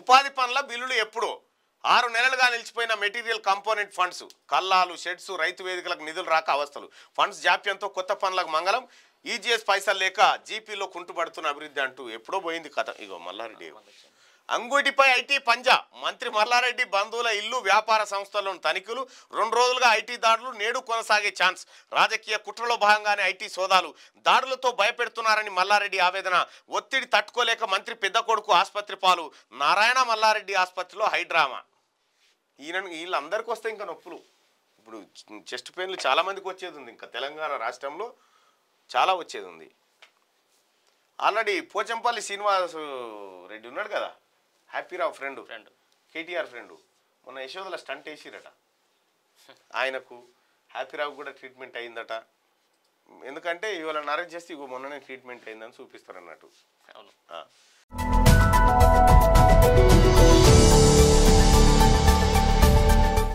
ఉపాధి పనుల బిల్లులు ఎప్పుడు ఆరు నెలలుగా నిలిచిపోయిన మెటీరియల్ కాంపోనెంట్ ఫండ్స్ కల్లాలు షెడ్స్ రైతు వేదికలకు నిధులు రాక అవస్థలు ఫండ్స్ జాప్యంతో కొత్త పనులకు మంగళం ఈజీఎస్ పైసలు లేక జీపీలో కుంటుపడుతున్న అభివృద్ధి అంటూ ఎప్పుడో పోయింది కథ ఇగో మల్లారెడ్డి అంగుటిపై ఐటీ పంజా మంత్రి మల్లారెడ్డి బంధువుల ఇల్లు వ్యాపార సంస్థలను తనిఖీలు రెండు రోజులుగా ఐటీ దాడులు నేడు కొనసాగే ఛాన్స్ రాజకీయ కుట్రలో భాగంగానే ఐటీ సోదాలు దాడులతో భయపెడుతున్నారని మల్లారెడ్డి ఆవేదన ఒత్తిడి తట్టుకోలేక మంత్రి పెద్ద కొడుకు ఆసుపత్రి పాలు నారాయణ మల్లారెడ్డి ఆసుపత్రిలో హైడ్రామా ఈయన వీళ్ళందరికీ వస్తే ఇంకా నొప్పులు ఇప్పుడు చెస్ట్ పెయిన్లు చాలా మందికి వచ్చేది ఉంది ఇంకా తెలంగాణ రాష్ట్రంలో చాలా వచ్చేది ఉంది ఆల్రెడీ పోచంపల్లి శ్రీనివాస్ రెడ్డి ఉన్నాడు కదా Happyrao friend friend KTR friend మొన్న యశోదల స్టంట్ వేసిరట ఆయనకు హ్యాపీరావు కూడా ట్రీట్మెంట్ అయిందట ఎందుకంటే ఇవాళ నరేజ్ చేస్తే ఇగో మొన్ననే ట్రీట్మెంట్ అయిందని చూపిస్తారు అన్నట్టు అవును ఆ.